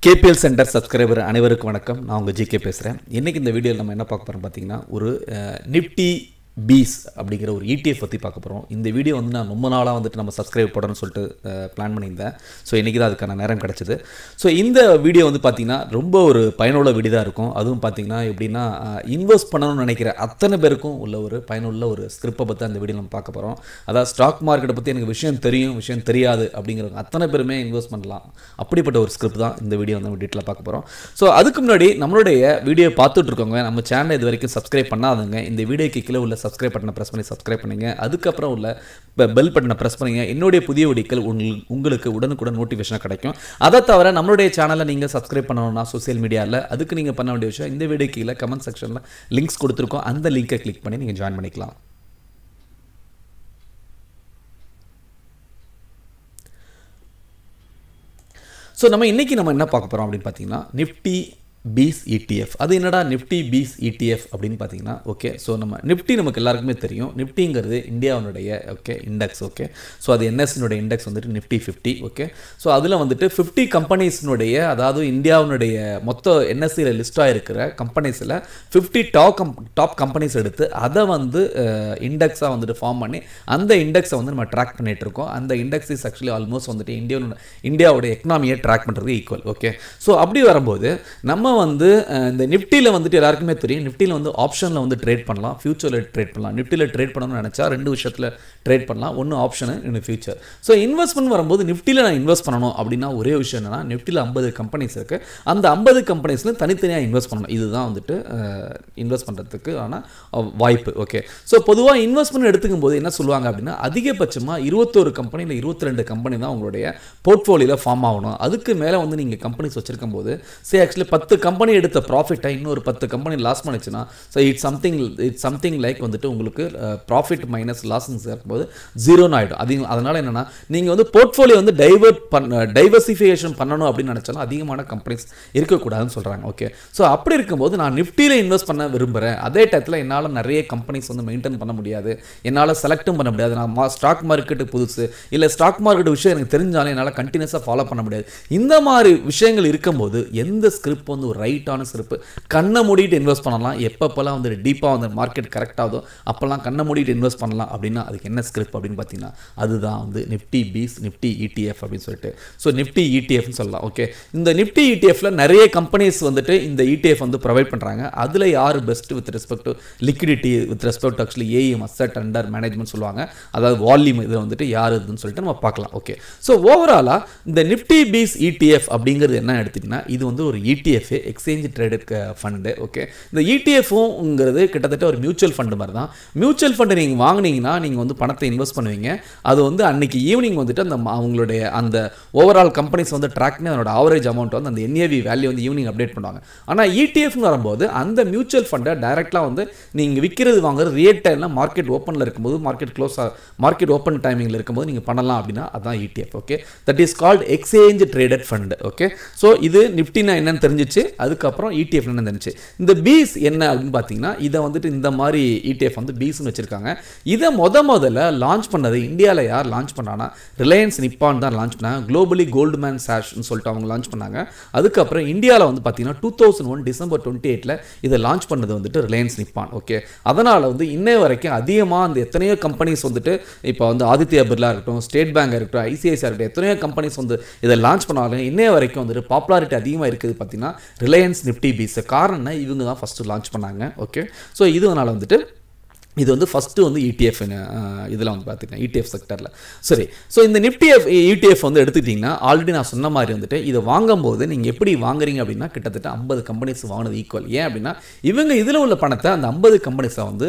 KPL centre subscriber அனைவருக்கும் வணக்கம் நான் உங்கள் ஜிகே பேசுகிறேன் இன்றைக்கி இந்த வீடியோவில் நம்ம என்ன பார்க்க போகிறோம் பார்த்தீங்கன்னா ஒரு நிப்டி பீஸ் அப்படிங்கிற ஒரு ETF பற்றி பார்க்க போகிறோம் இந்த வீடியோ வந்து நான் ரொம்ப நாளாக வந்துட்டு நம்ம சப்ஸ்கிரைப் போடணும்னு சொல்லிட்டு பிளான் பண்ணியிருந்தேன் ஸோ இன்றைக்கி தான் அதுக்கான நேரம் கிடச்சிது ஸோ இந்த வீடியோ வந்து பார்த்திங்கன்னா ரொம்ப ஒரு பயனுள்ள வீடியோ தான் இருக்கும் அதுவும் பார்த்திங்கன்னா எப்படின்னா இன்வெஸ்ட் பண்ணணும்னு நினைக்கிற அத்தனை பேருக்கும் உள்ள ஒரு பயனுள்ள ஒரு ஸ்கிரிப்பை பற்றி அந்த வீடியோ நம்ம பார்க்க போகிறோம் அதாவது ஸ்டாக் மார்க்கெட்டை பற்றி எனக்கு விஷயம் தெரியும் விஷயம் தெரியாது அப்படிங்கிறவங்க அத்தனை பேருமே இன்வெஸ்ட் பண்ணலாம் அப்படிப்பட்ட ஒரு ஸ்கிரிப்ட் தான் இந்த வீடியோ வந்து நம்ம டீட்டெயிலாக பார்க்க போகிறோம் ஸோ அதுக்கு முன்னாடி நம்மளுடைய வீடியோ பார்த்துட்டு இருக்கவங்க நம்ம சேனலை இது வரைக்கும் சப்ஸ்கிரைப் பண்ணாதவங்க இந்த வீடியோக்கு கீழே உள்ள சப்ஸ்கிரைப் பட்டனை ப்ரெஸ் பண்ணி சப்ஸ்கிரைப் பண்ணுங்க அதுக்கப்புறம் உள்ள பெல் பட்டனை ப்ரெஸ் பண்ணுங்க என்னுடைய புதிய வீடியோக்கள் உங்களுக்கு உங்களுக்கு உடனுக்குடன் நோட்டிஃபிகேஷனாக கிடைக்கும் அதை தவிர நம்மளுடைய சேனலை நீங்கள் சப்ஸ்கிரைப் பண்ணணும்னா சோஷியல் மீடியாவில் அதுக்கு நீங்கள் பண்ண வேண்டிய விஷயம் இந்த வீடியோ கீழே கமெண்ட் செக்ஷனில் லிங்க்ஸ் கொடுத்துருக்கோம் அந்த லிங்கை கிளிக் பண்ணி நீங்கள் ஜாயின் பண்ணிக்கலாம் ஸோ நம்ம இன்றைக்கி நம்ம என்ன பார்க்க போகிறோம் அப்படின்னு பார்த்தீங்கன்னா நிஃப்டி பீஸ் இடிஎஃப் அது என்னடா நிஃப்டி பீஸ் இடிஎஃப் அப்படின்னு பார்த்தீங்கன்னா ஓகே ஸோ நம்ம நிஃப்டி நமக்கு எல்லாருக்குமே தெரியும் நிஃப்டிங்கிறது இந்தியாவுடைய ஓகே இண்டெக்ஸ் ஓகே ஸோ அது என்எஸ்னுடைய இண்டெக்ஸ் வந்துட்டு நிஃப்டி ஃபிஃப்டி ஓகே ஸோ அதில் வந்துட்டு ஃபிஃப்டி கம்பெனிஸ்னுடைய அதாவது இந்தியாவுடைய மொத்த என்எஸ்சியில் லிஸ்ட்டாக இருக்கிற கம்பெனிஸில் fifty top come top companies எடுத்து அதை வந்து இண்டெக்ஸாக வந்துட்டு ஃபார்ம் பண்ணி அந்த இண்டெக்ஸை வந்து நம்ம ட்ராக் பண்ணிகிட்டு இருக்கோம் அந்த இண்டெக்ஸ் இஸ் ஆக்சுவலி ஆல்மோஸ்ட் வந்துட்டு இந்தியாவோட இந்தியாவோட எக்கனாமியை ட்ராக் பண்ணுறதுக்கு ஈக்குவல் ஓகே ஸோ அப்படி வரும்போது நம்ம வந்து இந்த நிஃப்டியில் வந்துட்டு எல்லாருக்குமே தெரியும் நிஃப்டியில் வந்து ஆப்ஷனில் வந்து ட்ரேட் பண்ணலாம் ஃபியூச்சரில் ட்ரேட் பண்ணலாம் நிஃப்டியில் ட்ரேட் பண்ணணும்னு நினச்சா ரெண்டு விஷயத்தில் ட்ரேட் பண்ணலாம் ஒன்று ஆப்ஷனு இன்னும் ஃபியூச்சர் ஸோ இன்வெஸ்ட்மெண்ட் வரும்போது நிஃப்டியில் நான் இன்வெஸ்ட் பண்ணணும் அப்படின்னா ஒரே விஷயம் என்னன்னா நிஃப்டியில் ஐம்பது கம்பெனிஸ் இருக்குது அந்த ஐம்பது கம்பெனிஸில் தனித்தனியாக இன்வெஸ்ட் பண்ணணும் இதுதான் வந்துட்டு இன்வெஸ்ட் பண்ணுறதுக்கு ஆனால் வாய்ப்பு ஓகே ஸோ பொதுவாக இன்வெஸ்ட்மெண்ட் எடுத்துக்கும் போது என்ன சொல்லுவாங்க அப்படின்னா அதிகபட்சமாக இருபத்தோரு கம்பெனி இல்லை இருபத்தி ரெண்டு கம்பெனி தான் உங்களுடைய போர்ட்ஃபோலியோவில் ஃபார்ம் ஆகணும் அதுக்கு மேலே வந்து நீங்கள் கம்பெனிஸ் வச்சிருக்கும் போது சே ஆக்சுவலி பத்து கம்பெனி எடுத்த ப்ராஃபிட்டை இன்னொரு பத்து கம்பெனி லாஸ் பண்ணிச்சுன்னா so it's something it's something like வந்துட்டு உங்களுக்கு ப்ராஃபிட் மைனஸ் லாஸ்ன்னு இருக்கும்போது ஜீரோன்னு ஆகிடும் அது அதனால் என்னென்னா நீங்கள் வந்து போர்ட்ஃபோலியோ வந்து டைவர்ட் பண்ண டைவர்சிஃபிகேஷன் பண்ணணும் அப்படின்னு நினச்சாலும் அதிகமான கம்பெனிஸ் இருக்கக்கூடாதுன்னு சொல்கிறாங்க ஓகே ஸோ அப்படி இருக்கும்போது நான் நிஃப்டியில் இன்வெஸ்ட் பண்ண விரும்புகிறேன் அதே டயத்தில் என்னால் நிறைய கம்பெனிஸ் வந்து மெயின்டைன் பண்ண முடியாது என்னால் செலக்டும் பண்ண முடியாது நான் மா ஸ்டாக் மார்க்கெட்டு புதுசு இல்லை ஸ்டாக் மார்க்கெட் விஷயம் எனக்கு தெரிஞ்சாலும் என்னால் கண்டினியூஸாக ஃபாலோ பண்ண முடியாது இந்த மாதிரி விஷயங்கள் இருக்கும்போது எந்த ஸ்கிரிப்ட் வந்து ஒரு ரைட்டான ஸ்கிரிப்ட் கண்ணை மூடிட்டு இன்வெஸ்ட் பண்ணலாம் எப்பப்போல்லாம் வந்து டீப்பாக வந்து மார்க்கெட் கரெக்ட் ஆகுதோ அப்போல்லாம் கண்ணை மூடிட்டு இன்வெஸ்ட் பண்ணலாம் அப்படின்னா அதுக்கு என்ன ஸ்கிரிப்ட் அப்படின்னு பார்த்தீங்கன்னா அதுதான் வந்து நிஃப்டி பீஸ் நிஃப்டி இடிஎஃப் அப்படின்னு சொல்லிட்டு ஸோ நிஃப்டி இடிஎஃப்னு சொல்லலாம் ஓகே இந்த நிஃப்டி இடிஎஃப்ல நிறைய கம்பெனிஸ் வந்துட்டு இந்த இடிஎஃப் வந்து ப்ரொவைட் பண்ணுறாங்க அதில் யார் best with respect to liquidity with respect actually AM asset under management சொல்லுவாங்க அதாவது வால்யூம் இதில் வந்துட்டு யார் இதுன்னு சொல்லிட்டு நம்ம பார்க்கலாம் ஓகே ஸோ ஓவராலாக இந்த நிஃப்டி பீஸ் இடிஎஃப் அப்படிங்கிறது என்ன எடுத்திங்கன்னா இது வந்து ஒரு ETF exchange traded fund okay இந்த இடிஎஃப்ங்கிறது கிட்டத்தட்ட ஒரு மியூச்சுவல் ஃபண்டு மாதிரி தான் மியூச்சுவல் ஃபண்டு நீங்கள் வாங்கினீங்கன்னா நீங்கள் வந்து பணத்தை இன்வெஸ்ட் பண்ணுவீங்க அது வந்து அன்னைக்கு ஈவினிங் வந்துட்டு அந்த அவங்களுடைய அந்த ஓவரால் கம்பெனிஸ் வந்து ட்ராக் பண்ணி அதனோட ஆவரேஜ் அமௌண்ட் வந்து அந்த என்ஏவி வேல்யூ வந்து ஈவினிங் அப்டேட் பண்ணுவாங்க ஆனால் இடிஎஃப்னு வரும்போது அந்த மியூச்சுவல் ஃபண்டை டைரெக்டாக வந்து நீங்கள் விற்கிறது வாங்குறது ரியல் டைமில் மார்க்கெட் ஓப்பனில் இருக்கும்போது மார்க்கெட் க்ளோஸ் மார்க்கெட் ஓப்பன் டைமிங்கில் இருக்கும்போது நீங்கள் பண்ணலாம் அப்படின்னா அதான் ETF okay that is called exchange traded fund okay so இது நிஃப்டினா என்னன்னு தெரிஞ்சிச்சு அதுக்கப்புறம் இடிஎஃப் என்ன இருந்துச்சு இந்த பீஸ் என்ன அப்படின்னு பார்த்தீங்கன்னா இதை வந்துட்டு இந்த மாதிரி இடிஎஃப் வந்து பீஸ்னு வச்சுருக்காங்க இதை முத முதல்ல லான்ச் பண்ணது இந்தியாவில் யார் லான்ச் பண்ணாங்கன்னா ரிலையன்ஸ் நிப்பான் தான் லான்ச் பண்ணாங்க குளோபலி கோல்டுமேன் சாஷ்னு சொல்லிட்டு அவங்க லான்ச் பண்ணாங்க அதுக்கப்புறம் இந்தியாவில் வந்து பார்த்தீங்கன்னா two thousand one December twenty எயிட்டில் இதை லான்ச் பண்ணது வந்துட்டு ரிலையன்ஸ் நிப்பான் ஓகே அதனால் வந்து இன்னை வரைக்கும் அதிகமாக அந்த எத்தனையோ கம்பெனிஸ் வந்துட்டு இப்போ வந்து ஆதித்யா பிர்லா இருக்கட்டும் ஸ்டேட் பேங்க் இருக்கட்டும் ஐசிஐசிஆர் இருக்கட்டும் எத்தனையோ கம்பெனிஸ் வந்து இதை லான்ச் பண்ணாலும் இன்னைய வரைக்கும் வந்துட்டு பாப்புலாரிட்டி அதிகமாக இருக்குது பார்த்தீங்கன்னா ரிலையன்ஸ் நிஃப்டி பீஸ் காரணம் இவங்க தான் ஃபஸ்ட்டு லான்ச் பண்ணாங்க ஓகே ஸோ இதுனால வந்துட்டு இது வந்து ஃபஸ்ட்டு வந்து இடிஎஃப் இதில் வந்து பார்த்துக்கலாம் இடிஎஃப் செக்டரில் சரி ஸோ இந்த நிஃப்டி எஃப் இடிஎஃப் வந்து எடுத்துக்கிட்டிங்கன்னா ஆல்ரெடி நான் சொன்ன மாதிரி வந்துட்டு இதை வாங்கும்போது நீங்கள் எப்படி வாங்குறீங்க அப்படின்னா கிட்டத்தட்ட ஐம்பது கம்பெனிஸ் வாங்கினது ஈக்குவல் ஏன் அப்படின்னா இவங்க இதில் உள்ள பணத்தை அந்த ஐம்பது கம்பெனிஸை வந்து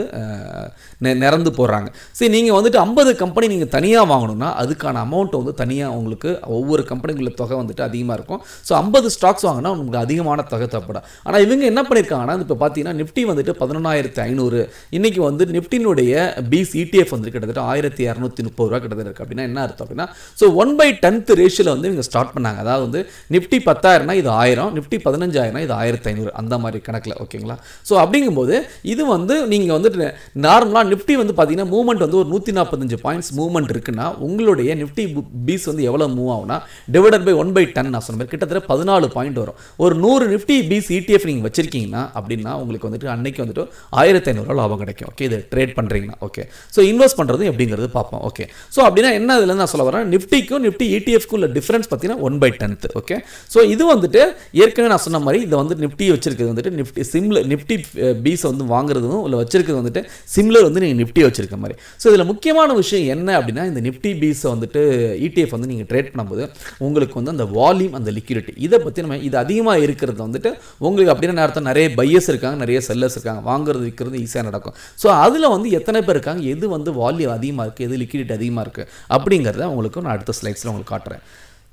நிறந்து போடுறாங்க சரி நீங்கள் வந்துட்டு ஐம்பது கம்பெனி நீங்கள் தனியாக வாங்கணும்னா அதுக்கான அமௌண்ட்டை வந்து தனியாக உங்களுக்கு ஒவ்வொரு கம்பெனிக்குள்ள தொகை வந்துட்டு அதிகமாக இருக்கும் ஸோ ஐம்பது ஸ்டாக்ஸ் வாங்கினா உங்களுக்கு அதிகமான தொகை தேவைப்படும் ஆனால் இவங்க என்ன பண்ணியிருக்காங்கன்னா இப்போ பார்த்தீங்கன்னா நிஃப்டி வந்துட்டு பதினொன்றாயிரத்து ஐநூறு இன்றைக்கி வந்துட்டு நிஃப்டினுடைய பீஸ் இடிஎஃப் வந்து கிட்டத்தட்ட ஆயிரத்தி இரநூத்தி முப்பது ரூபா கிட்டத்தட்ட இருக்குது அப்படின்னா என்ன அர்த்தம் அப்படின்னா ஸோ ஒன் பை டென்த் ரேஷியோவில் வந்து இவங்க ஸ்டார்ட் பண்ணாங்க அதாவது வந்து நிஃப்டி பத்தாயிரம்னா இது ஆயிரம் நிஃப்டி பதினஞ்சாயிரம்னா இது ஆயிரத்தி ஐநூறு அந்த மாதிரி கணக்கில் ஓகேங்களா ஸோ அப்படிங்கும்போது இது வந்து நீங்கள் வந்துட்டு நார்மலாக நிஃப்டி வந்து பார்த்தீங்கன்னா மூவ்மெண்ட் வந்து ஒரு நூற்றி நாற்பத்தஞ்சு பாயிண்ட்ஸ் மூவ்மெண்ட் இருக்குன்னா உங்களுடைய நிஃப்டி பீஸ் வந்து எவ்வளோ மூவ் ஆகும்னா divided by one by ten நான் சொன்ன மாதிரி கிட்டத்தட்ட பதினாலு பாயிண்ட் வரும் ஒரு நூறு நிஃப்டி பீஸ் இடிஎஃப் நீங்கள் வச்சிருக்கீங்கன்னா அப்படின்னா உங்களுக்கு வந்துட்டு அன்னைக்கு வந்துட்டு ஆயிரத்தி ஐநூறுரூவா லாபம் கிடைக்கும் ஓகே இது ட்ரேட் பண்ணுறீங்கன்னா ஓகே ஸோ இன்வெஸ்ட் பண்ணுறது எப்படிங்கிறது பார்ப்போம் ஓகே ஸோ அப்படின்னா என்ன இதில் நான் சொல்ல வரேன் நிஃப்டிக்கும் நிஃப்டி இடிஎஃப்க்கும் உள்ள டிஃபரன்ஸ் பார்த்தீங்கன்னா one by tenth okay so இது வந்துட்டு ஏற்கனவே நான் சொன்ன மாதிரி இதை வந்து நிஃப்டி வச்சிருக்கிறது வந்துட்டு நிஃப்டி சிம்ல நிஃப்டி பீஸ் வந்து வாங்குறதும் இல்லை வச்சிருக்கிறது வந்துட்டு சிம்லர் வந்து நீங்கள் நிஃப்டி வச்சிருக்க மாதிரி ஸோ இதில் முக்கியமான விஷயம் என்ன அப்படின்னா இந்த நிஃப்டி பீஸை வந்துட்டு இடிஎஃப் வந்து நீங்கள் ட்ரேட் பண்ணும்போது உங்களுக்கு வந்து அந்த வால்யூம் அந்த லிக்விடிட்டி இதை பற்றி நம்ம இது அதிகமாக இருக்கிறது வந்துட்டு உங்களுக்கு அப்படின்னு அர்த்தம் நிறைய பையர்ஸ் இருக்காங்க நிறைய செல்லர்ஸ் இருக்காங்க வாங்குறது விற்கிறது ஈஸியாக நடக்கும் ஸோ அதில் வந்து எத்தனை பேர் இருக்காங்க எது வந்து வால்யூம் அதிகமாக இருக்குது எது லிக்விடிட்டி அதிகமாக இருக்குது அப்படிங்கிறத உங்களுக்கு நான் அடுத்த ஸ்லைட்ஸில் உங்களுக்கு காட்டுறேன்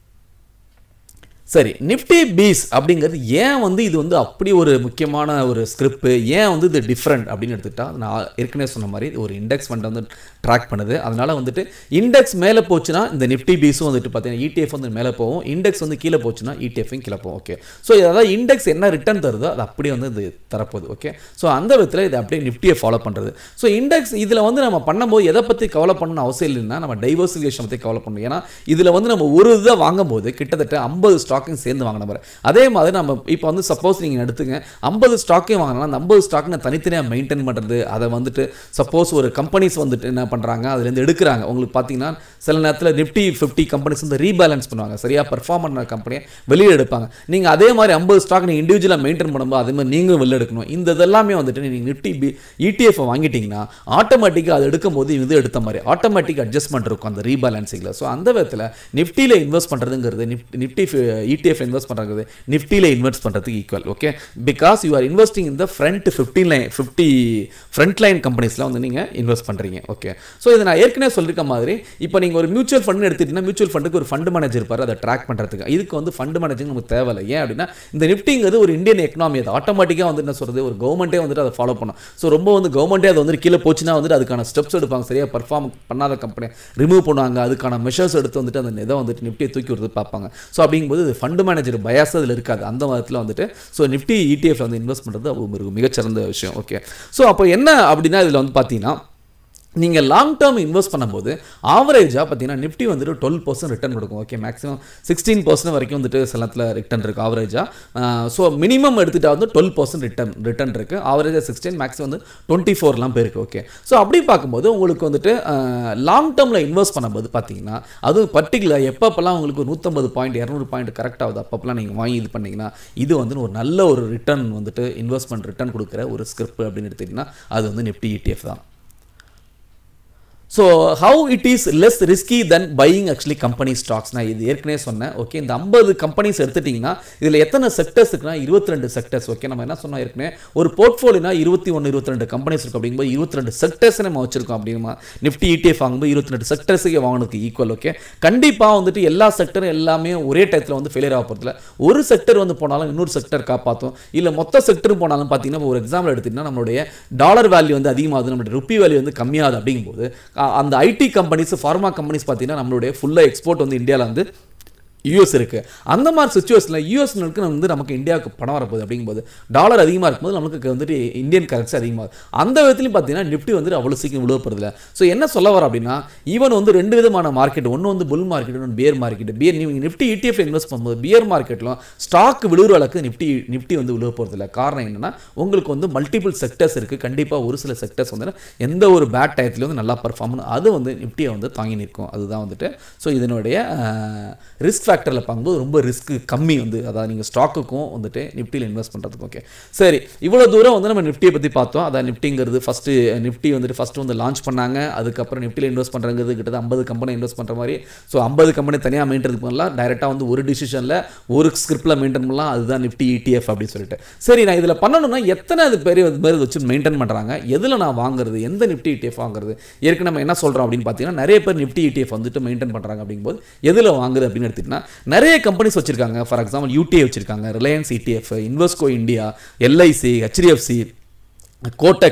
சரி நிஃப்டி பீஸ் அப்படிங்கிறது ஏன் வந்து இது வந்து அப்படி ஒரு முக்கியமான ஒரு ஸ்கிரிப்ட் ஏன் வந்து இது டிஃப்ரெண்ட் அப்படின்னு எடுத்துக்கிட்டா நான் ஏற்கனவே சொன்ன மாதிரி இது ஒரு இண்டெக்ஸ் ஃபண்ட் வந்து ட்ராக் பண்ணுது அதனால வந்துட்டு இண்டெக்ஸ் மேலே போச்சுன்னா இந்த நிஃப்டி பீஸும் வந்துட்டு பார்த்தீங்கன்னா இடிஎஃப் வந்து மேலே போகும் இண்டெக்ஸ் வந்து கீழே போச்சுன்னா இடிஎஃப்பும் கீழே போகும் ஓகே ஸோ அதாவது இண்டெக்ஸ் என்ன ரிட்டர்ன் தருதோ அது அப்படியே வந்து இது தரப்போகுது ஓகே ஸோ அந்த விதத்தில் இது அப்படியே நிஃப்டியை ஃபாலோ பண்ணுறது ஸோ இண்டெக்ஸ் இதில் வந்து நம்ம பண்ணும்போது எதை பற்றி கவலை பண்ணணும் அவசியம் இல்லைன்னா நம்ம டைவர்சிஃபிகேஷன் பற்றி கவலை பண்ணணும் ஏன்னா இதில் வந்து நம்ம ஒரு இதை வாங்கும்போது கிட்டத்தட்ட ஐம்பது ஸ்டாக்கையும் சேர்ந்து வாங்கின மாதிரி அதே மாதிரி நம்ம இப்போ வந்து சப்போஸ் நீங்கள் எடுத்துங்க ஐம்பது ஸ்டாக்கையும் வாங்கினா அந்த ஐம்பது ஸ்டாக் நான் தனித்தனியாக மெயின்டைன் பண்ணுறது அதை வந்துட்டு சப்போஸ் ஒரு கம்பெனிஸ் வந்துட்டு என்ன பண்ணுறாங்க அதுலேருந்து எடுக்கிறாங்க உங்களுக்கு பார்த்தீங்கன்னா சில நேரத்தில் நிஃப்டி ஃபிஃப்டி கம்பெனிஸ் வந்து ரீபேலன்ஸ் பண்ணுவாங்க சரியாக பெர்ஃபார்ம் பண்ண கம்பெனியை வெளியே எடுப்பாங்க நீங்கள் அதே மாதிரி ஐம்பது ஸ்டாக் நீங்கள் இண்டிவிஜுவலாக மெயின்டைன் பண்ணும்போது அதே மாதிரி நீங்களும் வெளில எடுக்கணும் இந்த இதெல்லாமே வந்துட்டு நீங்கள் நிஃப்டி பி இடிஎஃப் வாங்கிட்டீங்கன்னா ஆட்டோமேட்டிக்காக அது எடுக்கும் போது இது எடுத்த மாதிரி ஆட்டோமேட்டிக் அட்ஜஸ்ட்மெண்ட் இருக்கும் அந்த ரீபேலன்சிங்கில் ஸோ அந்த விதத்தில் நிஃப்டியில் இன்வெஸ்ட் பண்ணுறதுங்கிறது நிஃப்டி நிஃப்டி இடிஎஃப் இன்வெஸ்ட் பண்ணுறது நிஃப்டியில் இன்வெஸ்ட் பண்ணுறதுக்கு equal okay because you are investing இந்த front fifty line fifty front line கம்பெனிஸில் வந்து நீங்கள் இன்வெஸ்ட் பண்ணுறீங்க ஓகே ஸோ இதை நான் ஏற்கனவே சொல்லியிருக்க மாதிரி இப்போ நீங்கள் ஒரு மியூச்சுவல் ஃபண்ட் எடுத்துட்டீங்கன்னா மியூச்சுவல் ஃபண்டுக்கு ஒரு ஃபண்டு மேனேஜர் இருப்பார் அதை ட்ராக் பண்ணுறதுக்கு இதுக்கு வந்து ஃபண்டு மேனேஜர் நமக்கு தேவையில்லை ஏன் அப்படின்னா இந்த நிஃப்டிங்கிறது ஒரு இந்தியன் எக்கனாமி அது ஆட்டோமேட்டிக்காக வந்து என்ன சொல்கிறது ஒரு கவர்மெண்ட்டே வந்துட்டு அதை ஃபாலோ பண்ணும் ஸோ ரொம்ப வந்து கவர்மெண்ட்டே அது வந்து கீழே போச்சுன்னா வந்துட்டு அதுக்கான ஸ்டெப்ஸ் எடுப்பாங்க சரியாக பர்ஃபார்ம் பண்ணாத கம்பெனி ரிமூவ் பண்ணுவாங்க அதுக்கான மெஷர்ஸ் எடுத்து வந்துட்டு அந்த இதை வந்துட்டு நிஃப்டியை தூக்கி விடுறது பார்ப்பாங்க ஸோ அப்படிங்கும்போது இது ஃபண்டு மேனேஜர் பயாஸ் அதில் இருக்காது அந்த விதத்தில் வந்துட்டு ஸோ நிஃப்டி இடிஎஃப்ல வந்து இன்வெஸ்ட் பண்ணுறது ஒரு மிகச்சிறந்த விஷயம் ஓகே ஸோ அப்போ என்ன அப்படின்னா இதில் வந்து பார்த்தீங்கன்னா நீங்கள் லாங் டேர்ம் இன்வெஸ்ட் பண்ணும்போது ஆவரேஜாக பார்த்தீங்கன்னா நிஃப்டி வந்துட்டு டுவெல் பர்சன்ட் ரிட்டர்ன் கொடுக்கும் ஓகே மேக்ஸிமம் சிக்ஸ்டீன் பர்சன்ட் வரைக்கும் வந்துட்டு சில நேரத்தில் ரிட்டர்ன் இருக்குது ஆவரேஜாக ஸோ மினிமம் எடுத்துட்டா வந்து டுவெல் பர்சன்ட் ரிட்டர்ன் ரிட்டர்ன் இருக்குது ஆவரேஜாக சிக்ஸ்டீன் மேக்ஸிமம் வந்து டுவெண்ட்டி ஃபோர்லாம் போயிருக்கு ஓகே ஸோ அப்படி பார்க்கும்போது உங்களுக்கு வந்துட்டு லாங் டேர்மில் இன்வெஸ்ட் பண்ணும்போது பார்த்தீங்கன்னா அதுவும் பர்டிகுலர் எப்பப்பெல்லாம் உங்களுக்கு நூற்றம்பது பாயிண்ட் இரநூறு பாயிண்ட் கரெக்ட் ஆகுது அப்பப்பெல்லாம் நீங்கள் வாங்கி இது பண்ணிங்கன்னா இது வந்து ஒரு நல்ல ஒரு ரிட்டர்ன் வந்துட்டு இன்வெஸ்ட்மெண்ட் ரிட்டர்ன் கொடுக்குற ஒரு ஸ்கிரிப்ட் அப்படின்னு எடுத்துக்கிட்டிங்கன்னா அது வந்து நிஃப்டி இடிஎஃப் தான் so how it is less risky then buying actually company stocks நான் இது ஏற்கனவே சொன்னேன் ஓகே இந்த ஐம்பது கம்பெனிஸ் எடுத்துட்டிங்கன்னா இதில் எத்தனை செக்டர்ஸ் இருக்குன்னா இருபத்தி ரெண்டு செக்டர்ஸ் ஓகே நம்ம என்ன சொன்னோம் ஏற்கனவே ஒரு போர்ட்ஃபோலியோனா இருபத்தி ஒன்று இருபத்தி ரெண்டு கம்பெனிஸ் இருக்கும் அப்படிங்கும்போது இருபத்தி ரெண்டு செக்டர்ஸ் நம்ம வச்சிருக்கோம் அப்படின்னா நிஃப்டி இடிஎஃப் வாங்கும்போது இருபத்தி ரெண்டு செக்டர்ஸுக்கு வாங்கினதுக்கு ஈக்குவல் ஓகே கண்டிப்பாக வந்துட்டு எல்லா செக்டரும் எல்லாமே ஒரே டயத்தில் வந்து ஃபெயிலியர் ஆக போகிறதுல ஒரு செக்டர் வந்து போனாலும் இன்னொரு செக்டர் காப்பாற்றும் இல்லை மொத்த செக்டரும் போனாலும் பார்த்தீங்கன்னா ஒரு எக்ஸாம்பிள் எடுத்திங்கன்னா நம்மளுடைய டாலர் வேல்யூ வந்து அதிகமாகுது நம்மளுடைய ருப்பி வேல்யூ வந்து கம்மியாகுது அப்படிங்கும்போது அந்த ஐடி கம்பெனிஸ் ஃபார்மா கம்பெனிஸ் பார்த்தீங்கன்னா நம்மளுடைய ஃபுல்லாக எக்ஸ்போர்ட் வந்து இந்தியாவில் வந்து யூஎஸ் இருக்குது அந்த மாதிரி சுச்சுவேஷனில் யூஎஸ்னுக்கு வந்து நமக்கு இந்தியாவுக்கு பணம் வரப்போகுது அப்படிங்கும்போது டாலர் அதிகமாக இருக்கும்போது நமக்கு வந்துட்டு இந்தியன் கரன்சி அதிகமாகுது அந்த விதத்துலையும் பார்த்தீங்கன்னா நிஃப்டி வந்துட்டு அவ்வளோ சீக்கிரம் விழுவப்படுறதில்ல ஸோ என்ன சொல்ல வர அப்படின்னா ஈவன் வந்து ரெண்டு விதமான மார்க்கெட் ஒன்று வந்து புல் மார்க்கெட் ஒன்று பியர் மார்க்கெட் பியர் நீங்கள் நிஃப்டி இடிஎஃப் இன்வெஸ்ட் பண்ணும்போது பியர் மார்க்கெட்டிலும் ஸ்டாக் விழுகிற அளவுக்கு நிஃப்டி நிஃப்டி வந்து விழுவ போகிறதில்ல காரணம் என்னென்னா உங்களுக்கு வந்து மல்டிபிள் செக்டர்ஸ் இருக்குது கண்டிப்பாக ஒரு சில செக்டர்ஸ் வந்து எந்த ஒரு பேட் டயத்துலையும் வந்து நல்லா பர்ஃபார்ம் அது வந்து நிஃப்டியை வந்து தாங்கி நிற்கும் அதுதான் வந்துட்டு ஸோ இதனுடைய ரிஸ்க் ஃபேக்டரில் பார்க்கும்போது ரொம்ப ரிஸ்க் கம்மி வந்து அதாவது நீங்கள் ஸ்டாக்குக்கும் வந்துட்டு நிஃப்டியில் இன்வெஸ்ட் பண்ணுறதுக்கு ஓகே சரி இவ்வளோ தூரம் வந்து நம்ம நிஃப்டியை பற்றி பார்த்தோம் அதான் நிஃப்டிங்கிறது ஃபஸ்ட்டு நிஃப்டி வந்துட்டு ஃபஸ்ட்டு வந்து லான்ச் பண்ணாங்க அதுக்கப்புறம் நிஃப்டியில் இன்வெஸ்ட் பண்ணுறது கிட்டத்தட்ட ஐம்பது கம்பெனி இன்வெஸ்ட் பண்ணுற மாதிரி ஸோ ஐம்பது கம்பெனி தனியாக மெயின்டைன் பண்ணலாம் டைரெக்டாக வந்து ஒரு டிசிஷனில் ஒரு ஸ்கிரிப்டில் மெயின்டைன் பண்ணலாம் அதுதான் நிஃப்டி இடிஎஃப் அப்படின்னு சொல்லிட்டு சரி நான் இதில் பண்ணணும்னா எத்தனை அது பேர் இது மாதிரி வச்சு மெயின்டைன் பண்ணுறாங்க எதில் நான் வாங்குறது எந்த நிஃப்டி இடிஎஃப் வாங்குறது ஏற்கனவே நம்ம என்ன சொல்கிறோம் அப்படின்னு பார்த்தீங்கன்னா நிறைய பேர் நிஃப்டி இடிஎஃப் வந்துட்டு மெயின்டைன் பண்ணுறாங்க அப்படிங்கும்போது எதில் வாங்குறது அப்படின்னு எடுத்துக்கிட்டா நிறைய கம்பெனிஸ் வச்சிருக்காங்க ஃபார் எக்ஸாம்பிள் யூடிஐ வச்சிருக்காங்க Reliance ETF Invesco India LIC HDFC Kotak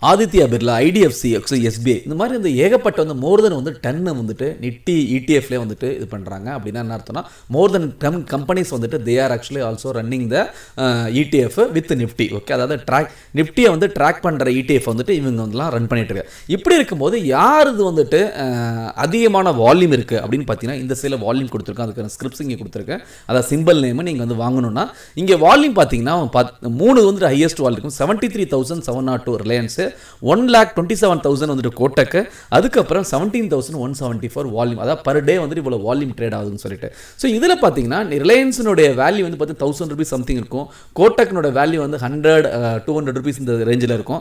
Aditya Birla IDFC SBI இந்த மாதிரி வந்து ஏகப்பட்ட வந்து மோர் தென் வந்து டன்னு வந்துட்டு நிட்டி இடிஎஃப்லேயே வந்துட்டு இது பண்ணுறாங்க அப்படின்னா என்ன அர்த்தம்னா மோர் தென் டம் கம்பெனிஸ் வந்துட்டு they are actually also running the ETF with Nifty okay அதாவது ட்ராக் நிஃப்டியை வந்து ட்ராக் பண்ணுற இடிஎஃப் வந்துட்டு இவங்க வந்துலாம் ரன் பண்ணிட்டு இருக்காங்க இப்படி இருக்கும்போது யார் இது வந்துட்டு அஹ், அதிகமான வால்யூம் இருக்குது அப்படின்னு பார்த்தீங்கன்னா இந்த சைடில் வால்யூம் கொடுத்துருக்கேன் அதுக்கான ஸ்கிரிப்ட்ஸ் இங்கே கொடுத்துருக்கேன் அதாவது சிம்பிள் நேம் நீங்கள் வந்து வாங்கணும்னா இங்கே வால்யூம் பார்த்தீங்கன்னா பத் மூணு வந்துட்டு ஹையஸ்ட் வால் இருக்கும் seventy three thousand seven naught two Reliance one lakh twenty seven thousand வந்துட்டு கோட்டக்கு அதுக்கப்புறம் seventeen thousand one seventy four volume அதாவது பர் டே வந்துட்டு இவ்வளோ வால்யூம் ட்ரேட் ஆகுதுன்னு சொல்லிட்டு ஸோ இதில் பார்த்தீங்கன்னா ரிலையன்ஸினுடைய வேல்யூ வந்து பார்த்து தௌசண்ட் ருபீஸ் சம்திங் இருக்கும் கோட்டக்னோட வேல்யூ வந்து ஹண்ட்ரட் டூ ஹண்ட்ரட் ருபீஸ் இந்த ரேஞ்சில் இருக்கும்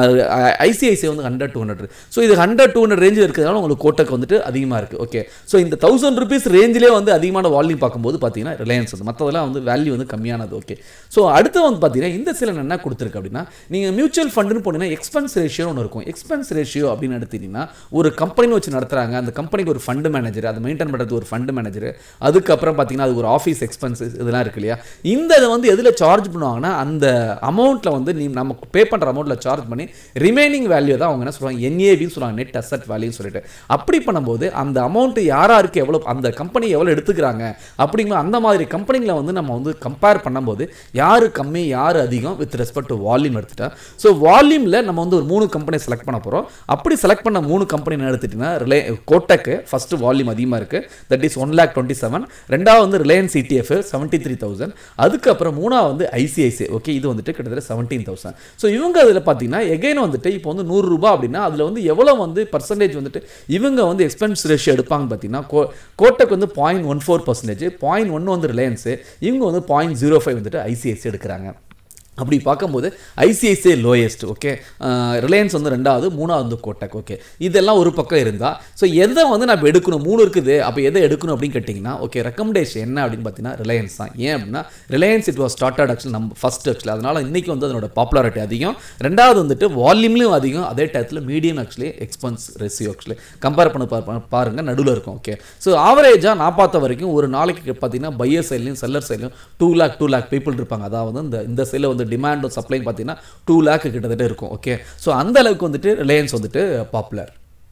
ஐசிஐசிஐ வந்து ஹண்ட்ரட் டூ ஹண்ட்ரட் ஸோ இது ஹண்ட்ரட் டூ ஹண்ட்ரட் ரேஞ்சில் இருக்கிறதுனால உங்களுக்கு கோட்டக் வந்துட்டு அதிகமாக இருக்குது ஓகே ஸோ இந்த தௌசண்ட் ருபீஸ் ரேஞ்சிலே வந்து அதிகமான வால்யூம் பார்க்கும்போது பார்த்தீங்கன்னா ரிலையன்ஸ் வந்து மற்றதெல்லாம் வந்து வேல்யூ வந்து கம்மியானது ஓகே ஸோ அடுத்து வந்து பார்த்தீங்கன்னா இந்த சில என்ன கொடுத்துருக்கு அப்படின்னா நீங்கள் மியூச்சுவல் ஃபண்டுன்னு போனீங்கன்னா எக்ஸ்பென்ஸ் ரேஷியோ ஒன்று இருக்கும் எக்ஸ்பென்ஸ் ரேஷியோ அப்படின்னு எடுத்தீங்கன்னா ஒரு கம்பெனின்னு வச்சு நடத்துறாங்க அந்த கம்பெனிக்கு ஒரு ஃபண்டு மேனேஜர் அதை மெயின்டைன் பண்ணுறது ஒரு ஃபண்டு மேனேஜர் அதுக்கப்புறம் பார்த்தீங்கன்னா அது ஒரு ஆஃபீஸ் எக்ஸ்பென்சஸ் இதெல்லாம் இருக்கு இல்லையா இந்த இதை வந்து எதில் சார்ஜ் பண்ணுவாங்கன்னா அந்த அமௌண்ட்டில் வந்து நீ நம்ம பே பண்ணுற அமௌண்ட்டில் சார்ஜ் பண்ணி ரிமைனிங் வேல்யூ தான் அவங்க என்ன சொல்லுவாங்க என்ஏபின்னு சொல்லுவாங்க நெட் அசட் வேல்யூன்னு சொல்லிட்டு அப்படி பண்ணும்போது அந்த அமௌண்ட் யாராருக்கு எவ்வளோ அந்த கம்பெனி எவ்வளோ எடுத்துக்கிறாங்க அப்படிங்கிற அந்த மாதிரி கம்பெனிகளை வந்து நம்ம வந்து கம்பேர் பண்ணும்போது யாரு கம்மி யார் அதிகம் வித் ரெஸ்பெக்ட் டு வால்யூம் எடுத்துட்டா ஸோ வால்யூமில் நம்ம வந்து ஒரு மூணு கம்பெனி செலக்ட் பண்ண போகிறோம் அப்படி செலக்ட் பண்ண மூணு கம்பெனி எடுத்துட்டிங்கன்னா ரிலே கோட்டக்கு ஃபஸ்ட்டு வால்யூம் அதிகமாக இருக்குது that is one lakh twenty seven ரெண்டாவது வந்து Reliance ETF seventy three thousand அதுக்கப்புறம் மூணாவது வந்து ஐசிஐசிஐ ஓகே இது வந்துட்டு கிட்டத்தட்ட செவன்டீன் தௌசண்ட் ஸோ இவங்க அதில் பார்த்தீங்கன்னா எகைன் வந்துட்டு இப்போ வந்து நூறு ரூபாய் அப்படின்னா அதில் வந்து எவ்வளோ வந்து பர்சன்டேஜ் வந்துட்டு இவங்க வந்து எக்ஸ்பென்ஸ் ரேஷியோ எடுப்பாங்க பார்த்தீங்கன்னா கோ கோட்டக்கு வந்து point one four percentage point ஒன்று வந்து ரிலையன்ஸு இவங்க வந்து பாயிண்ட் ஜீரோ ஃபைவ் வந்துட்டு ஐசிஐசி எடுக்கிறாங்க அப்படி பார்க்கும்போது ஐசிஐசிஐ லோயஸ்ட் ஓகே ரிலையன்ஸ் வந்து ரெண்டாவது மூணாவது வந்து கோட்டக் ஓகே இதெல்லாம் ஒரு பக்கம் இருந்தால் ஸோ எதை வந்து நான் இப்போ எடுக்கணும் மூணு இருக்குது அப்போ எதை எடுக்கணும் அப்படின்னு கேட்டிங்கன்னா ஓகே ரெக்கமெண்டேஷன் என்ன அப்படின்னு பார்த்தீங்கன்னா ரிலையன்ஸ் தான் ஏன் அப்படின்னா Reliance it was started actually நம்ம ஃபஸ்ட் ஆக்சுவலி அதனால் இன்றைக்கி வந்து அதனோட பாப்புலாரிட்டி அதிகம் ரெண்டாவது வந்துட்டு வால்யூம்லையும் அதிகம் அதே டயத்தில் medium actually expense ratio actually compare பண்ண பா- பாருங்க நடுவில் இருக்கும் ஓகே ஸோ ஆவரேஜாக நான் பார்த்த வரைக்கும் ஒரு நாளைக்கு பார்த்தீங்கன்னா பையர் சைட்லையும் செல்லர் சைட்லையும் two lakh two lakh people இருப்பாங்க அதாவது இந்த இந்த சைடில் வந்து டிமாண்டும் சப்ளையும் பார்த்தீங்கன்னா டூ லேக் கிட்டத்தட்ட இருக்கும் ஓகே ஸோ அந்த அளவுக்கு வந்துட்டு ரிலையன்ஸ் வந்துட்டு பாப்புலர்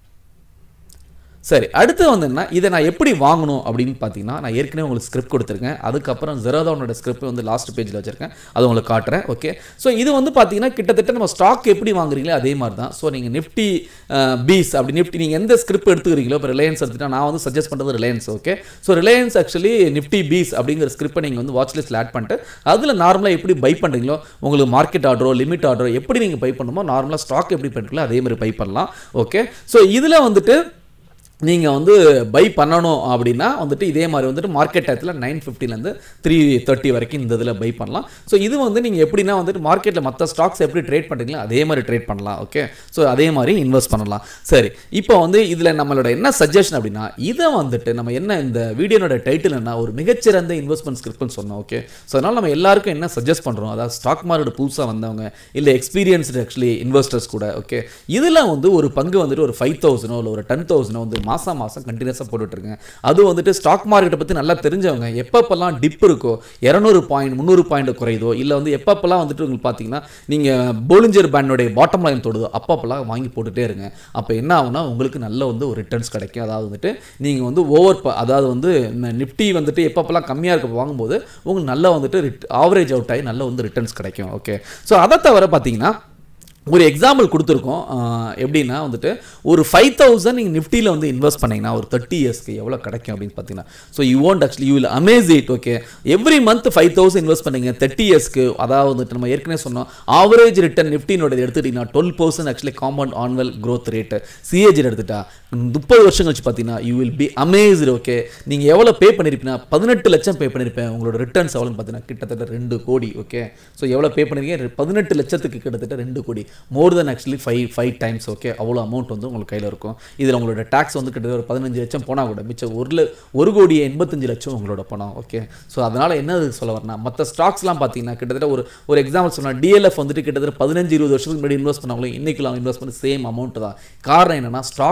சரி அடுத்து வந்து என்ன இதை நான் எப்படி வாங்கணும் அப்படின்னு பார்த்தீங்கன்னா நான் ஏற்கனவே உங்களுக்கு ஸ்கிரிப்ட் கொடுத்துருக்கேன் அதுக்கப்புறம் ஜெரோதாவோட ஸ்கிரிப்ட் வந்து லாஸ்ட் பேஜில் வச்சிருக்கேன் அது உங்களுக்கு காட்டுறேன் ஓகே ஸோ இது வந்து பார்த்தீங்கன்னா கிட்டத்தட்ட நம்ம ஸ்டாக் எப்படி வாங்குறீங்களோ அதே மாதிரி தான் ஸோ நீங்கள் நிஃப்டி பீஸ் அப்படி நிஃப்டி நீங்கள் எந்த ஸ்கிரிப்ட் எடுத்துக்கிறீங்களோ இப்போ ரிலையன்ஸ் எடுத்துட்டா நான் வந்து சஜஸ்ட் பண்ணுறது Reliance okay so Reliance actually Nifty BeES அப்படிங்கிற ஸ்கிரிப்பை நீங்கள் வந்து வாட்ச் லிஸ்ட்டில் ஆட் பண்ணிட்டு அதில் நார்மலாக எப்படி பை பண்ணுறீங்களோ உங்களுக்கு மார்க்கெட் ஆர்டரோ லிமிட் ஆர்டரோ எப்படி நீங்கள் பை பண்ணுமோ நார்மலாக ஸ்டாக் எப்படி பண்ணுறீங்களோ அதே மாதிரி பை பண்ணலாம் ஓகே ஸோ இதில் வந்துட்டு நீங்கள் வந்து பை பண்ணணும் அப்படின்னா வந்துட்டு இதே மாதிரி வந்துட்டு மார்க்கெட் டயத்தில் நைன் ஃபிஃப்டிலேருந்து த்ரீ தேர்ட்டி வரைக்கும் இந்த இதில் பை பண்ணலாம் ஸோ இது வந்து நீங்கள் எப்படின்னா வந்துட்டு மார்க்கெட்டில் மற்ற ஸ்டாக்ஸ் எப்படி ட்ரேட் பண்ணுறீங்களோ அதே மாதிரி ட்ரேட் பண்ணலாம் ஓகே ஸோ அதே மாதிரி இன்வெஸ்ட் பண்ணலாம் சரி இப்போ வந்து இதில் நம்மளோட என்ன சஜஷன் அப்படின்னா இதை வந்துட்டு நம்ம என்ன இந்த வீடியோனோட டைட்டில் என்ன ஒரு மிகச்சிறந்த இன்வெஸ்ட்மெண்ட் ஸ்கிரிப்ட்னு சொன்னோம் ஓகே ஸோ அதனால் நம்ம எல்லாருக்கும் என்ன சஜஸ்ட் பண்ணுறோம் அதாவது ஸ்டாக் மார்க்கெட் புதுசாக வந்தவங்க இல்லை எக்ஸ்பீரியன்ஸ்டு ஆக்சுவலி இன்வெஸ்டர்ஸ் கூட ஓகே இதில் வந்து ஒரு பங்கு வந்துட்டு ஒரு ஃபைவ் தௌசண்டோ இல்லை ஒரு டென் தௌசண்டோ வந்து மாதம் மாதம் கண்டினியூஸாக போட்டுட்ருங்க அது வந்துட்டு ஸ்டாக் மார்க்கெட்டை பற்றி நல்லா தெரிஞ்சவங்க எப்பப்பெல்லாம் டிப் இருக்கோ இரநூறு பாயிண்ட் முந்நூறு பாயிண்ட் குறையுதோ இல்லை வந்து எப்பப்பெல்லாம் வந்துட்டு உங்களுக்கு பார்த்தீங்கன்னா நீங்கள் போலிஞ்சர் பேண்டோடைய பாட்டம் லைன் தொடுதோ அப்பப்பெல்லாம் வாங்கி போட்டுட்டே இருங்க அப்போ என்ன ஆகும்னா உங்களுக்கு நல்ல வந்து ஒரு ரிட்டர்ன்ஸ் கிடைக்கும் அதாவது வந்துட்டு நீங்கள் வந்து ஓவர் அதாவது வந்து நிஃப்டி வந்துட்டு எப்பப்பெல்லாம் கம்மியாக இருக்க வாங்கும்போது உங்களுக்கு நல்லா வந்துட்டு ஆவரேஜ் அவுட் ஆகி நல்ல வந்து ரிட்டர்ன்ஸ் கிடைக்கும் ஓகே ஸோ அதை தவிர பார்த்தீங்கன்னா ஒரு எக்ஸாம்பிள் கொடுத்துருக்கோம் ஆஹ் எப்படின்னா வந்துட்டு ஒரு ஃபைவ் தௌசண்ட் நீங்கள் நிஃப்டியில் வந்து இன்வெஸ்ட் பண்ணீங்கன்னா ஒரு தேர்ட்டி இயர்ஸ்க்கு எவ்வளோ கிடைக்கும் அப்படின்னு பார்த்தீங்கன்னா so you won't actually you will amaze it okay every month five thousand invest பண்ணீங்க தேர்ட்டி இயர்ஸ்க்கு அதாவது வந்துட்டு நம்ம ஏற்கனவே சொன்னோம் ஆவரேஜ் ரிட்டர்ன் நிஃப்டினோட எடுத்துட்டிங்கன்னா twelve percent actually compound annual growth rate CAG எடுத்துட்டா முப்பது வருஷம் கழிச்சு பார்த்தீங்கன்னா you will be amazed okay நீங்கள் எவ்வளோ பே பண்ணியிருப்பீங்கன்னா பதினெட்டு லட்சம் பே பண்ணியிருப்பேன் உங்களோட ரிட்டர்ன்ஸ் எவ்வளோன்னு பார்த்தீங்கன்னா கிட்டத்தட்ட ரெண்டு கோடி ஓகே ஸோ எவ்வளோ பே பண்ணிருக்கீங்க பதினெட்டு லட்சத்துக்கு கிட்டத்தட்ட ரெண்டு கோடி more then actually five five times okay அவ்வளோ அமௌண்ட் வந்து உங்களுக்கு கையில் இருக்கும் இதில் உங்களோட டேக்ஸ் வந்து கிட்டத்தட்ட ஒரு பதினஞ்சு லட்சம் போனால் கூட மிச்சம் ஒரு ல- ஒரு கோடியே எண்பத்தஞ்சு லட்சம் உங்களோட பணம் ஓகே ஸோ அதனால் என்ன சொல்ல வரேன்னா மற்ற ஸ்டாக்ஸ்லாம் பார்த்தீங்கன்னா கிட்டத்தட்ட ஒரு ஒரு எக்ஸாம்பிள் சொன்னால் டிஎல்எஃப் வந்துட்டு கிட்டத்தட்ட பதினஞ்சு இருபது வருஷத்துக்கு முன்னாடி இன்வெஸ்ட் பண்ணவங்களும் இன்றைக்கெல்லாம் இன்வெஸ்ட் பண்ணி சேம் அமௌண்ட் தான் காரணம் என்னன்னா ஸ்டாக் எப்போ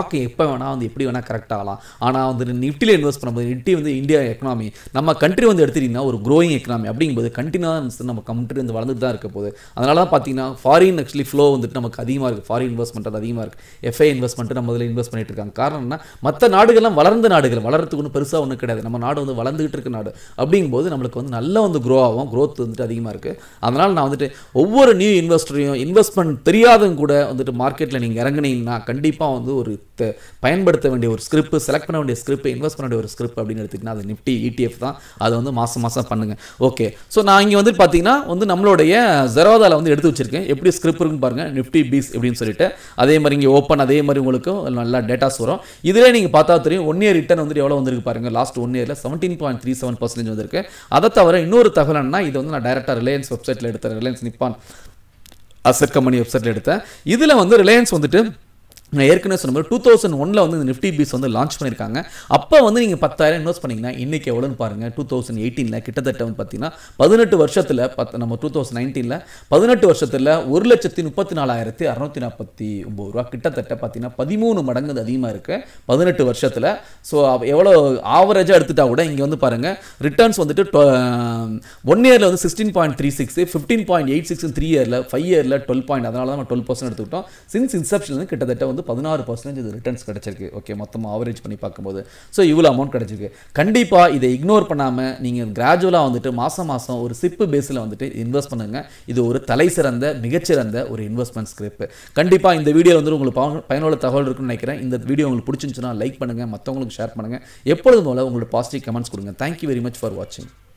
வேணால் வந்து எப்படி வேணால் கரெக்ட் ஆகலாம் ஆனால் வந்து நிஃப்டியில் இன்வெஸ்ட் பண்ணும்போது நிஃப்டி வந்து இந்தியா எக்கனாமி நம்ம கண்ட்ரி வந்து எடுத்துட்டிங்கன்னா ஒரு க்ரோயிங் எக்கனாமி அப்படிங்கும்போது கண்டினியூஸ் நம்ம கண்ட்ரி வந்து வளர்ந்துட்டு தான் இருக்க போகுது அதனால தான் பார்த்தீங்கன்னா ஃபாரின் ஆக்சுவலி ஃப்ளோ வந்துட்டு நமக்கு அதிகமாக இருக்குது ஃபாரின் இன்வெஸ்ட்மெண்ட் அது அதிகமாக இருக்குது எஃப்ஐ இன்வெஸ்ட்மெண்ட் நம்ம இதில் இன்வெஸ்ட் பண்ணிட்டு இருக்காங்க காரணம் என்ன மற்ற நாடுகள்லாம் வளர்ந்த நாடுகள் வளர்றதுக்கு ஒன்றும் பெருசாக ஒன்றும் கிடையாது நம்ம நாடு வந்து வளர்ந்துகிட்டு இருக்க நாடு அப்படிங்கும்போது நம்மளுக்கு வந்து நல்லா வந்து க்ரோ ஆகும் growth வந்துட்டு அதிகமாக இருக்குது அதனால் நான் வந்துட்டு ஒவ்வொரு நியூ இன்வெஸ்டரையும் இன்வெஸ்ட்மெண்ட் தெரியாதவங்க கூட வந்துட்டு மார்க்கெட்டில் நீங்கள் இறங்குனீங்கன்னா கண்டிப்பாக வந்து ஒரு த- பயன்படுத்த வேண்டிய ஒரு ஸ்கிரிப்ட் செலக்ட் பண்ண வேண்டிய ஸ்கிரிப்ட் இன்வெஸ்ட் பண்ண வேண்டிய ஒரு ஸ்கிரிப்ட் அப்படின்னு எடுத்துக்கிட்டா அது நிஃப்டி ETF தான் அது வந்து மாதம் மாதம் பண்ணுங்க ஓகே ஸோ நான் இங்கே வந்து பார்த்தீங்கன்னா வந்து நம்மளுடைய ஜெரோதாவில் வந்து எடுத்து வச்சிருக்கேன் எப்படி ஸ்கிரிப்ட் இருக்குன்னு பாருங்க நிஃப்டி பீஸ் அப்படின்னு சொல்லிட்டு அதே மாதிரி இங்கே ஓப்பன் அதே மாதிரி உங்களுக்கு நல்லா டேட்டாஸ் வரும் இதில் நீங்கள் பார்த்தா தெரியும் ஒன் இயர் ரிட்டர்ன் வந்துட்டு எவ்வளோ வந்திருக்கு பாருங்க லாஸ்ட் ஒன் இயரில் seventeen point three seven percentage வந்திருக்கு அதை தவிர இன்னொரு தகவல் என்னன்னா இது வந்து நான் டேரெக்டாக ரிலையன்ஸ் வெப்சைட்டில் எடுத்தேன் ரிலையன்ஸ் நிப்பான் அசட் கம்பெனி வெப்சைட்டில் எடுத்தேன் இதில் வந்து ரிலையன்ஸ் வந்துட்டு நான் ஏற்கனவே சொன்ன மாதிரி டூ தௌசண்ட் ஒனில் வந்து இந்த நிஃப்டி பீஸ் வந்து லான்ச் பண்ணியிருக்காங்க அப்போ வந்து நீங்கள் பத்தாயிரம் இன்வெஸ்ட் பண்ணீங்கன்னா இன்றைக்கி எவ்வளோன்னு பாருங்கள் டூ தௌசண்ட் எயிட்டீனில் கிட்டத்தட்ட வந்து பார்த்தீங்கன்னா பதினெட்டு வருஷத்தில் பத்து நம்ம டூ தௌசண்ட் நைன்டீனில் பதினெட்டு வருஷத்தில் ஒரு லட்சத்தி முப்பத்தி நாலாயிரத்தி அறநூற்றி நாற்பத்தி ஒம்பது ரூபா கிட்டத்தட்ட பார்த்தீங்கன்னா பதிமூணு மடங்கு அது அதிகமாக இருக்குது பதினெட்டு வருஷத்தில் ஸோ எவ்வளோ ஆவரேஜாக எடுத்துட்டா கூட இங்கே வந்து பாருங்கள் ரிட்டர்ன்ஸ் வந்துட்டு ஒன் இயரில் வந்து sixteen point three six fifteen point eight six three இயரில் ஃபைவ் இயரில் டுவெல் பாயிண்ட் அதனால தான் நம்ம டுவெல் பர்சன்ட் எடுத்துக்கிட்டோம் சின்ஸ் இன்செப்ஷன் கிட்டத்தட்ட வந்து பதினாறு பர்சன்டேஜ் இது ரிட்டர்ன்ஸ் கிடச்சிருக்கு ஓகே மொத்தமாக ஆவரேஜ் பண்ணி பார்க்கும்போது ஸோ இவ்வளோ அமௌண்ட் கிடச்சிருக்கு கண்டிப்பாக இதை இக்னோர் பண்ணாமல் நீங்கள் கிராஜுவலாக வந்துட்டு மாதம் மாதம் ஒரு சிப்பு பேஸில் வந்துட்டு இன்வெஸ்ட் பண்ணுங்க இது ஒரு தலை சிறந்த மிகச்சிறந்த ஒரு இன்வெஸ்ட்மெண்ட் ஸ்கிரிப்ட் கண்டிப்பாக இந்த வீடியோ வந்து உங்களுக்கு பவ- பயனுள்ள தகவல் இருக்குன்னு நினைக்கிறேன் இந்த வீடியோ உங்களுக்கு பிடிச்சிருந்துச்சுன்னா லைக் பண்ணுங்கள் மற்றவங்களுக்கு ஷேர் பண்ணுங்கள் எப்பொழுதும் போல உங்களோட பாசிட்டிவ் கமெண்ட்ஸ் கொடுங்க தேங்க்யூ வெரி மச் ஃபார் வாட்சிங்